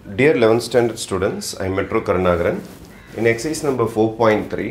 Dear 11th standard students, I am Metro Karnagaran. In exercise number 4.3,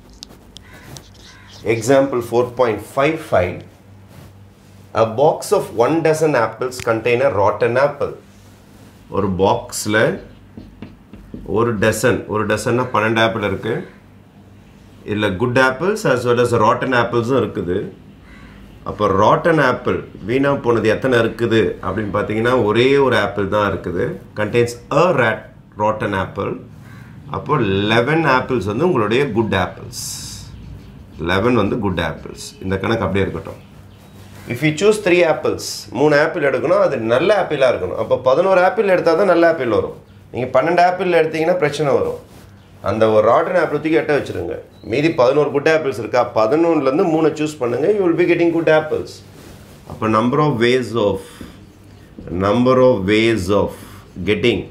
example 4.55, a box of one dozen apples contain a rotten apple. ஒரு பாக்ஸில் ஒரு dozen ஒரு டசன்னா பன்னெண்டு apple இருக்குது இதில் good apples as well as rotten ஆப்பிள்ஸும் இருக்குது அப்போ ராட்டன் ஆப்பிள் வீணாக போனது எத்தனை இருக்குது அப்படின்னு பார்த்தீங்கன்னா ஒரே ஒரு ஆப்பிள் தான் இருக்குது contains a rate rotten apple அப்போ லெவன் ஆப்பிள்ஸ் வந்து உங்களுடைய குட் ஆப்பிள்ஸ் லெவன் வந்து குட் ஆப்பிள்ஸ் இந்த கணக்கு அப்படியே இருக்கட்டும் if you choose three apples மூணு ஆப்பிள் எடுக்கணும் அது நல்ல ஆப்பிளாக இருக்கணும் அப்போ பதினோரு ஆப்பிள் எடுத்தால் தான் நல்ல ஆப்பிள் வரும் நீங்கள் பன்னெண்டு ஆப்பிள் எடுத்தீங்கன்னா பிரச்சனை வரும் அந்த ஒரு ராட்டன் ஆப்பிள் தூக்கி எட்ட வச்சுருங்க மீதி பதினோரு குட் ஆப்பிள்ஸ் இருக்கா பதினொன்றுலேருந்து மூணை சூஸ் பண்ணுங்க you will be getting good apples அப்போ number of ways of number of ways of getting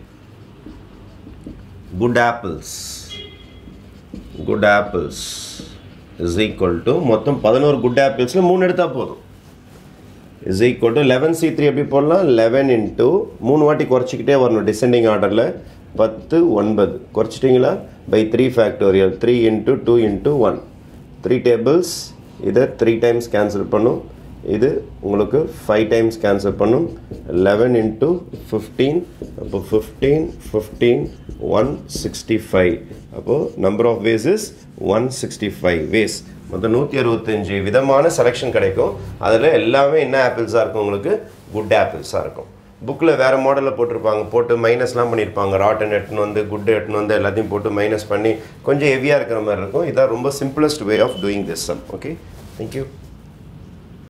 good apples good apples is equal to மொத்தம் பதினோரு குட் ஆப்பிள்ஸில் மூணு எடுத்தால் போதும் is equal to eleven C three எப்படி போடலாம் லெவன் இன்ட்டு மூணு வாட்டி குறைச்சிக்கிட்டே வரணும் டிசெண்டிங் ஆர்டரில் பத்து ஒன்பது குறைச்சிட்டிங்களா by three factorial three into two into one three tables இதை த்ரீ டைம்ஸ் கேன்சல் பண்ணும் இது உங்களுக்கு ஃபைவ் டைம்ஸ் கேன்சல் பண்ணும் லெவன் இன்ட்டு ஃபிஃப்டீன் அப்போ fifteen fifteen one sixty five அப்போது number of ways is one sixty five ways மொத்தம் நூற்றி அறுபத்தஞ்சு விதமான செலெக்ஷன் கிடைக்கும் அதில் எல்லாமே என்ன ஆப்பிள்ஸாக இருக்கும் உங்களுக்கு குட் ஆப்பிள்ஸாக இருக்கும் புக்கில் வேறு மாடலில் போட்டிருப்பாங்க போட்டு மைனஸ்லாம் பண்ணியிருப்பாங்க ராட்டன் எட்டுன்னு வந்து குட் எட்டுன்னு வந்து எல்லாத்தையும் போட்டு மைனஸ் பண்ணி கொஞ்சம் ஹெவியாக இருக்கிற மாதிரி இருக்கும் இதான் ரொம்ப simplest way of doing this sum okay thank you